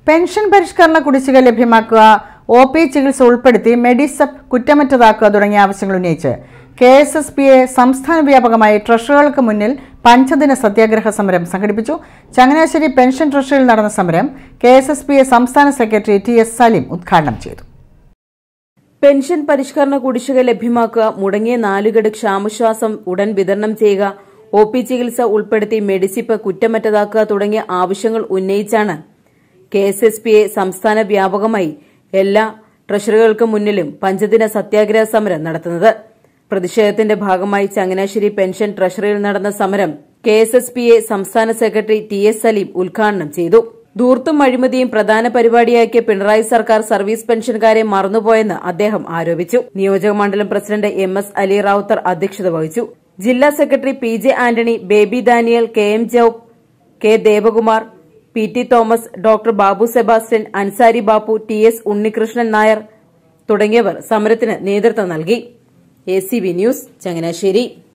pension പരിഷ്കരണ കുടിശ്ശിക ലഭ്യമാക്കുക ഒ പി ചികിത്സ ഉൾപ്പെടുത്തി മെഡിസപ്പ് കുറ്റമറ്റതാക്കുക തുടങ്ങിയ ആവശ്യങ്ങൾ ഉന്നയിച്ച് K S S P A സംസ്ഥാന വ്യാപകമായി ട്രഷറികൾക്ക് മുന്നിൽ പഞ്ചദിന സത്യാഗ്രഹ സമരം സംഘടിപ്പിച്ചു ചങ്ങനാശ്ശേരി പെൻഷൻ ട്രഷറിയിൽ നടന്ന സമരം K S S P A സംസ്ഥാന സെക്രട്ടറി ടി എസ് സലീം ഉദ്ഘാടനം ചെയ്തു പെൻഷൻ പരിഷ്കരണ കുടിശ്ശിക ലഭ്യമാക്കുക മുടങ്ങിയ നാലുകെട്ട് ക്ഷാമശ്വാസം ഉടൻ വിതരണം ചെയ്യുക ഒ പി ചികിത്സ ഉൾപ്പെടുത്തി മെഡിസിപ്പ് കുറ്റമറ്റതാക്കുക തുടങ്ങിയ ആവശ്യങ്ങൾ ഉന്നയിച്ചാണ് K S S P A സംസ്ഥാന വ്യാപകമായി എല്ലാ ട്രഷറികൾക്ക് മുന്നിലും പഞ്ചദിന സത്യാഗ്രഹ സമരം നടത്തുന്നത് പ്രതിഷേധത്തിന്റെ ഭാഗമായി ചങ്ങനാശ്ശേരി പെൻഷൻ ട്രഷറിയിൽ നടന്ന സമരം K S S P A സംസ്ഥാന സെക്രട്ടറി ടി എസ് സലീം ഉദ്ഘാടനം ചെയ്തു ധൂർത്തും അഴിമതിയും പ്രധാന പരിപാടിയാക്കിയ പിണറായി സർക്കാർ സർവീസ് പെൻഷൻകാരെ മറന്നുപോയെന്ന് അദ്ദേഹം ആരോപിച്ചു നിയോജക മണ്ഡലം president M S Ali Rawther അധ്യക്ഷത വഹിച്ചു ജില്ലാ secretary P J Antony Baby Daniel K M ജൌബ് K Devakumar P T Thomas doctor Babu Sebastian Ansari Bapu T S Unnikrishnan Nair തുടങ്ങിയവർ സമരത്തിന് നേതൃത്വം നൽകി A C V news Changanassery